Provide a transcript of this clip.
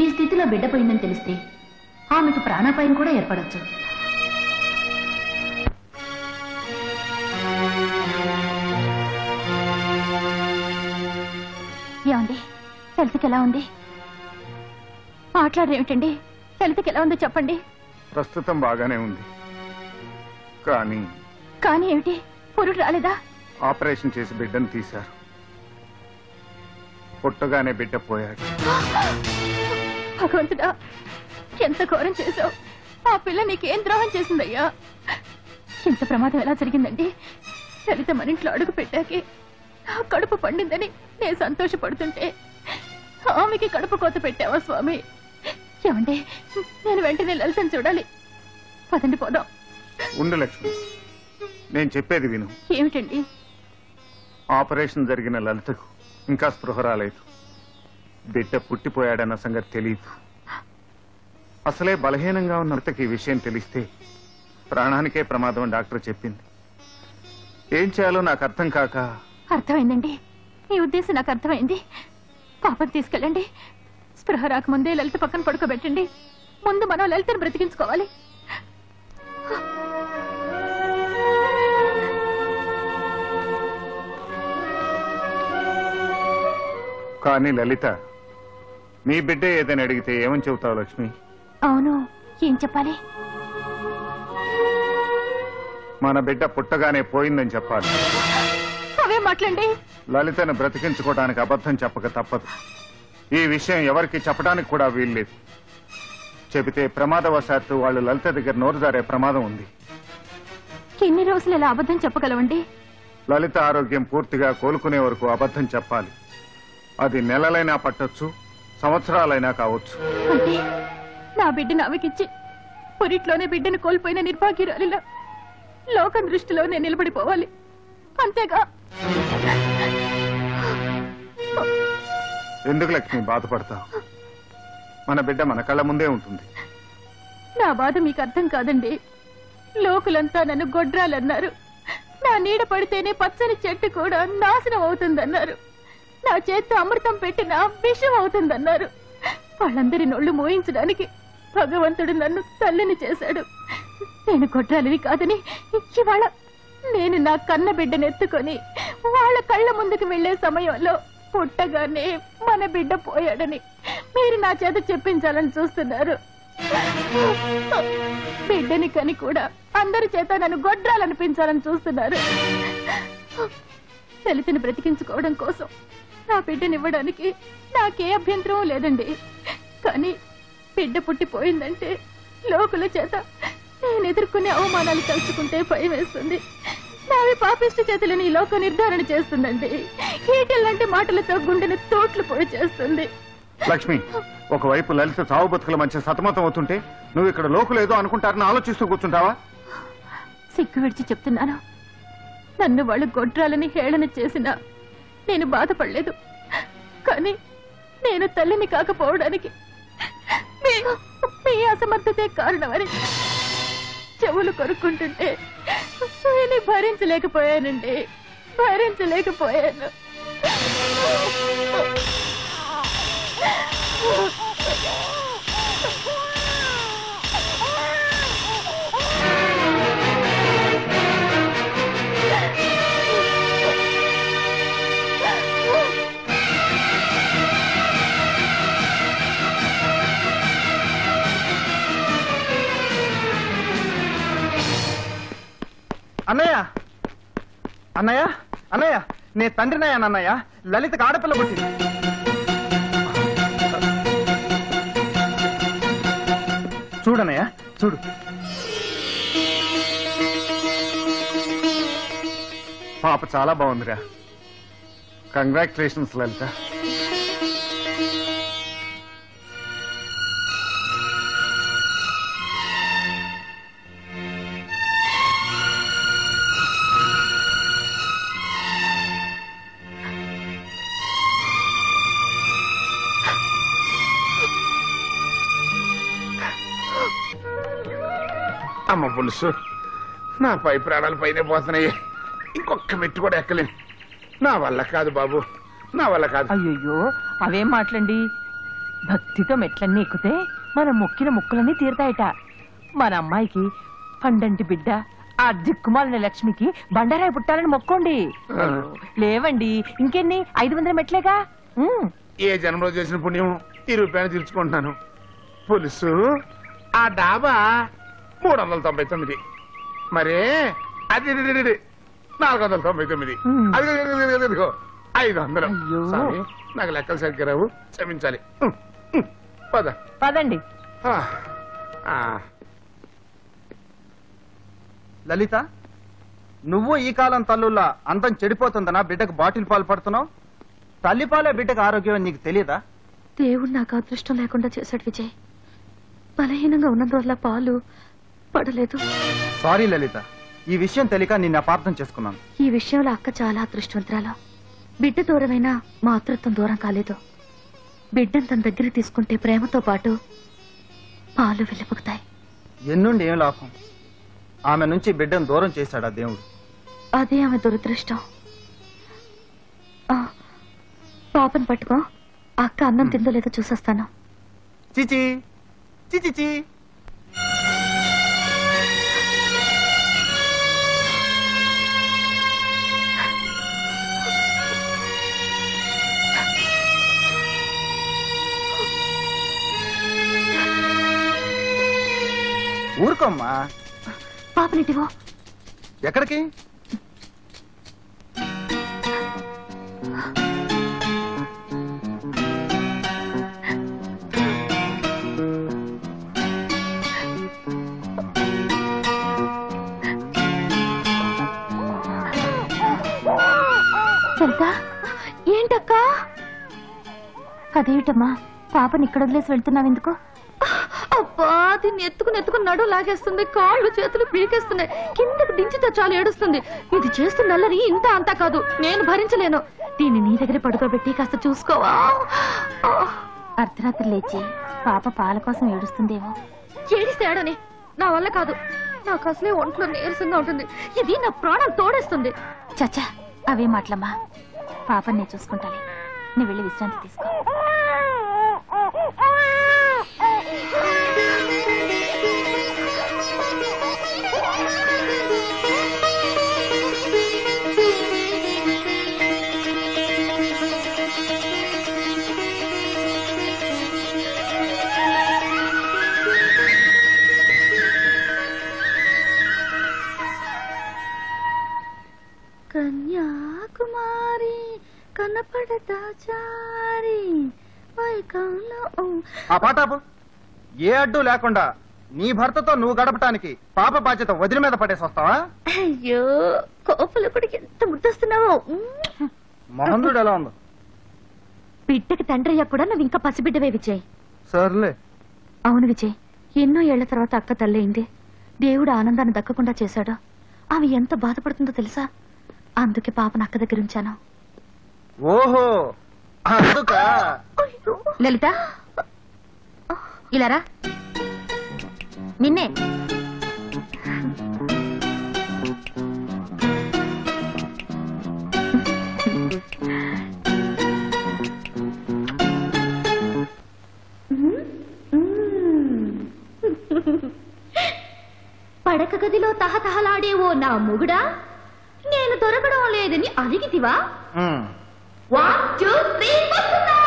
ఈ స్థితిలో బిడ్డ పోయిందని తెలిస్తే ఆమెకు ప్రాణాపాయం కూడా ఏర్పడొచ్చు ఏమండి లలితకి ఎలా ఉంది మాట్లాడరేమిటండి లలితకి ఎలా ఉందో చెప్పండి ప్రస్తుతం బాగానే ఉంది కానీ కానీ ఏమిటి పురుడు రాలేదా ఆపరేషన్ చేసి బిడ్డను తీశారు పుట్టగానే బిడ్డ పోయాడు భగవంతుడా ఎంత ఘోరం చేశావు ఆ పిల్ల నీకేం ద్రోహం చేసిందయ్యా ఇంత ప్రమాదం ఎలా జరిగిందండి లలిత మరింట్లో అడుగు పెట్టాకి నా కడుపు పండిందని నేను సంతోషపడుతుంటే ఆమెకి కడుపు కోత పెట్టావా స్వామి ఏమండి నేను వెంటనే లలితను చూడాలి పదండి పోదాం ఉండు లక్ష్మి నేను చెప్పేది విను ఏమిటండి ఆపరేషన్ జరిగిన లలితకు ఇంకా స్పృహ రాలేదు బిడ్డ పుట్టిపోయాడన్న సంగతి తెలియదు అసలే బలహీనంగా ఉన్న లలితకి ఈ విషయం తెలిస్తే ప్రాణానికే ప్రమాదం అని డాక్టర్ చెప్పింది ఏం చేయాలో నాకు అర్థం కాక అర్థమైందండి మీ ఉద్దేశం నాకు అర్థమైంది పాపం తీసుకెళ్ళండి స్పృహ రాకముందే లలిత పక్కన పడుకోబెట్టండి ముందు మనం లలితను బ్రతికించుకోవాలి కానీ లలిత నీ బిడ్డ ఏదని అడిగితే ఏమని చెబుతావు లక్ష్మి అవును ఏం చెప్పాలి మన బిడ్డ పుట్టగానే పోయిందని చెప్పాలి అవే మాట్లాడండి లలితను బ్రతికించుకోవడానికి అబద్ధం చెప్పక తప్పదు ఈ విషయం ఎవరికి చెప్పడానికి కూడా వీల్లేదు చెబితే ప్రమాదవశాత్తు వాళ్ళు లలిత దగ్గర నోరు జారే ప్రమాదం ఉంది ఎన్ని రోజులు ఇలా అబద్ధం చెప్పగలవండి లలిత ఆరోగ్యం పూర్తిగా కోలుకునే వరకు అబద్ధం చెప్పాలి అది నెలలైనా పట్టొచ్చు సంవత్సరాలైనా కావచ్చు అంటే నా బిడ్డను ఆమెకిచ్చి పురిట్లోనే బిడ్డను కోల్పోయిన నిర్భాగ్యురాలిలా లోకం దృష్టిలో నేను నిలబడిపోవాలి అంతేగా ఎందుకు లక్ష్మి బాధపడతావు మన బిడ్డ మన కళ్ళ ముందే ఉంటుంది నా బాధ మీకు అర్థం కాదండి లోకులంతా నన్ను గొడ్రాలన్నారు నా నీడ పడితేనే పచ్చని చెట్టు కూడా నాశనం అవుతుందన్నారు నా చేత్తో అమృతం పెట్టిన విషం అవుతుందన్నారు వాళ్ళందరి నొళ్ళు మోయించడానికి భగవంతుడు నన్ను తల్లిని చేశాడు నేను గొడ్రాలిని కాదని ఇవాళ నేను నా కన్న బిడ్డను ఎత్తుకొని వాళ్ళ కళ్ళ ముందుకు వెళ్లే సమయంలో పుట్టగానే మన బిడ్డ పోయాడని మీరు నా చేత చెప్పించాలని చూస్తున్నారు బిడ్డని కని కూడా అందరి చేత నన్ను గొడ్రాలనిపించాలని చూస్తున్నారు దళితుని బ్రతికించుకోవడం కోసం నా బిడ్డనివ్వడానికి నాకే అభ్యంతరం లేదండి కానీ బిడ్డ పుట్టిపోయిందంటే లోకుల చేత నేను ఎదుర్కొనే అవమానాలు తలుచుకుంటే భయం వేస్తుంది నావి పాపిష్టి చేతులని ఈ లోకం నిర్ధారణ చేస్తుందండి ఈటెల్లాంటి మాటలతో గుండెని తోట్లు పొడి చేస్తుంది లక్ష్మి ఒకవైపు లలిత చావు బతుకుల మధ్య సతమతం అవుతుంటే నువ్వు ఇక్కడ లోకులేదో అనుకుంటారని ఆలోచిస్తూ కూర్చుంటావా సిగ్గు విడిచి చెప్తున్నాను నన్ను వాళ్ళు గొడ్రాలని హేళన చేసినా నేను బాధపడలేదు కానీ నేను తల్లిని కాకపోవడానికి మీ మీ అసమర్థతే కారణమని చెవులు కొరుక్కుంటుంటే నేను భరించలేకపోయానండి భరించలేకపోయాను అన్నయ్య అన్నయ్య అన్నయ్య నే తండ్రినయ్యా అన్నయ్య లలితకు ఆడపిల్ల పుట్టింది చూడన్నయ్య చూడు పాప చాలా బాగుందిరా కంగ్రాచులేషన్స్ లలిత అమ్మ పులుసు నా పై ప్రాణాలు పైన పోతున్నాయి ఇంకొక మెట్టు కూడా ఎక్కలేను నా వల్ల కాదు బాబు నా వల్ల కాదు అయ్యయ్యో అవేం మాటలండి భక్తితో మెట్లన్నీ ఎక్కితే మనం మొక్కిన ముక్కులన్నీ తీరుతాయట మన అమ్మాయికి పండంటి బిడ్డ ఆ దిక్కుమాలిన లక్ష్మికి బండరాయి పుట్టాలని మొక్కోండి అయ్యో, లేవండి ఇంకెన్ని ఐదు వందల మెట్లేగా ఉమ్. ఏ జన్మలో చేసిన పుణ్యం ఈ రూపాయలు తీర్చుకుంటున్నాను పులుసు ఆ డాబా మూడు వందల తొంభై తొమ్మిది మరే అది ఇది, ఇది, ఇది, నాలుగు వందల తొంభై తొమ్మిది హ్మ్. అది ఇది, ఇది, ఇది, ఇదిగో ఐదు వందలు అయ్యో. స్వామి, నాకు లెక్కలు సరిగ్గా రావు క్షమించాలి హ్మ్, హ్మ్, పద పదండి ఆ, ఆ, లలిత నువ్వు ఈ కాలం తల్లుల్లా అందం చెడిపోతుందనా బిడ్డకు బాటిల్ పాలు పడుతున్నావు తల్లిపాలే బిడ్డకు ఆరోగ్యం అని నీకు తెలియదా దేవుడు నాకు అదృష్టం లేకుండా చేశాడు విజయ్ బలహీనంగా ఉన్నందువల్ల పాలు పడలేదు సారీ లలిత ఈ విషయం తెలియక నిన్ను అపార్థం చేసుకున్నాను ఈ విషయంలో అక్క చాలా అదృష్టవంతురాలు బిడ్డ దూరమైన మాతృత్వం దూరం కాలేదు బిడ్డను తన దగ్గర తీసుకుంటే ప్రేమతో పాటు పాలు వెళ్ళిపోతాయి ఎన్నుండి ఏం లాభం ఆమె నుంచి బిడ్డను దూరం చేశాడు ఆ దేవుడు అదే ఆమె దురదృష్టం ఆ, పాపను పట్టుకో అక్క అన్నం తిందో లేదో చూసొస్తాను చిచి చిచిచి ఊరుకోమ్మా పాపనిటివో ఎక్కడికి చరిత ఏంటక్క అదేమిటమ్మా పాపని ఇక్కడ వదిలేసి వెళ్తున్నావు ఎందుకు అబ్బా దీన్ని ఎత్తుకుని ఎత్తుకుని నడు లాగేస్తుంది కాళ్ళు చేతులు పీకేస్తున్నాయి కిందకి దించితే చాలు ఏడుస్తుంది ఇది చేస్తున్న అల్లరి ఇంత అంతా కాదు నేను భరించలేను దీన్ని నీ దగ్గర పడుకోబెట్టి కాస్త చూసుకోవా అర్ధరాత్రి లేచి పాప పాల కోసం ఏడుస్తుందేమో ఏడిస్తే ఏడని నా వల్ల కాదు నాకు అసలే ఒంట్లో నీరసంగా ఉంటుంది ఇది నా ప్రాణం తోడేస్తుంది చచ్చా అవే మాటలమ్మా పాపని నేను చూసుకుంటాను నువ్వు వెళ్ళి విశ్రాంతి తీసుకో కన్యాకుమారి కనపడతా చారి వైకంలో ఆ పాట ఆపు. ఏ అడ్డు లేకుండా నీ భర్తతో నువ్వు గడపటానికి పాప బాధ్యత వదిలి మీద పడేసి వస్తావా అయ్యో కోపలు కూడా ఎంత ముద్దస్తున్నావో మొహందుడు ఎలా ఉందో బిడ్డకి తండ్రి అయ్యా కూడా నువ్వు ఇంకా పసిబిడ్డవే విజయ్ సర్లే అవును విజయ్ ఎన్నో ఏళ్ల తర్వాత అక్క తల్లయింది దేవుడు ఆనందాన్ని దక్కకుండా చేశాడు ఆమె ఎంత బాధపడుతుందో తెలుసా అందుకే పాపను అక్క దగ్గర ఉంచాను ఓహో అందుక లలిత ఇలారా నిన్నే పడక గదిలో తహతహలాడేవో నా మొగుడా నేను దొరకడం లేదని అడిగితివా ఉమ్. వన్ టూ త్రీ వస్తున్నా